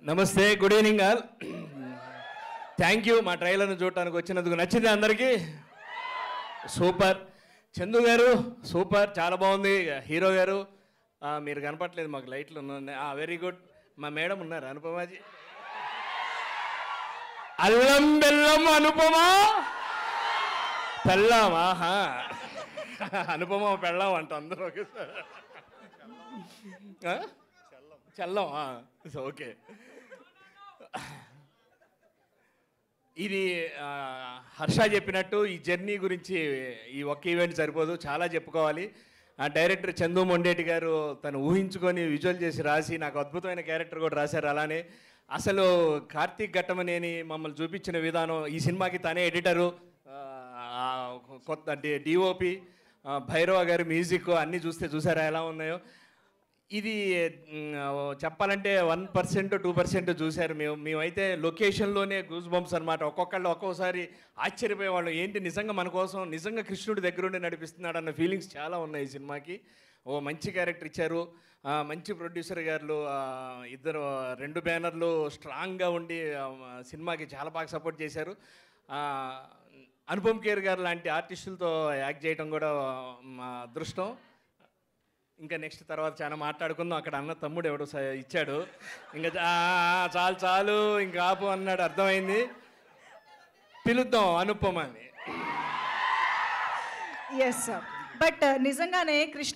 నమస్తే good evening all thank you మా ట్రైలర్ను చూడటానికి వచ్చినందుకు నచ్చింది అందరికీ సూపర్ చందు గారు సూపర్ చాలా బాగుంది హీరో గారు ఆ, మీరు కనపట్లేదు మాకు లైట్లు ఉన్నాయి వెరీ గుడ్ మా మేడం ఉన్నారు అనుపమాజీ అల్లం బెల్లం అనుపమా పెళ్ళాం ఆహా అనుపమ పెళ్ళాం అంట అందరూ ఒకేసారి ఆ? చల్లం ఓకే ఇది ఆ, హర్ష చెప్పినట్టు ఈ జర్నీ గురించి ఈ ఒక్క ఈవెంట్ సరిపోదు చాలా చెప్పుకోవాలి ఆ డైరెక్టర్ చందు మొండేటి గారు తను ఊహించుకొని విజువల్ చేసి రాసి నాకు అద్భుతమైన క్యారెక్టర్ కూడా రాశారు అలానే అసలు కార్తీక్ ఘట్టమనేని మమ్మల్ని చూపించిన విధానం ఈ సినిమాకి తనే ఎడిటరు ఆ, కొత్త డిఓపి భైరవ గారి మ్యూజిక్ అన్నీ చూస్తే చూసారా ఎలా ఉన్నాయో ఇది మ్, చెప్పాలంటే వన్ పర్సెంట్ టూ పర్సెంట్ చూశారు మేము మేమైతే లొకేషన్లోనే గూస్ బంప్స్ అనమాట ఒక్కొక్కళ్ళు ఒక్కోసారి ఆశ్చర్యపోయేవాళ్ళం ఏంటి నిజంగా మన కోసం నిజంగా కృష్ణుడి దగ్గరుండి నడిపిస్తున్నాడు అన్న ఫీలింగ్స్ చాలా ఉన్నాయి ఈ సినిమాకి ఓ మంచి క్యారెక్టర్ ఇచ్చారు ఆ, మంచి ప్రొడ్యూసర్ గారు ఆ, ఇద్దరు రెండు బ్యానర్లు స్ట్రాంగ్గా ఉండి ఆ, సినిమాకి చాలా బాగా సపోర్ట్ చేశారు ఆ, అనుపమ్ కేర్ గారు లాంటి ఆర్టిస్టులతో యాక్ట్ చేయడం కూడా మా అదృష్టం ఇంకా నెక్స్ట్ తర్వాత చాలా మాట్లాడుకుందాం అక్కడ అన్న తమ్ముడు ఎవడో స- ఇచ్చాడు ఇంకా చా- ఆ, చాలు చాలు ఇంకా ఆపు అన్నాడు అర్థమైంది పిలుద్దాం అనుపమ అని ఎస్ బట్ నిజంగానే కృష్ణ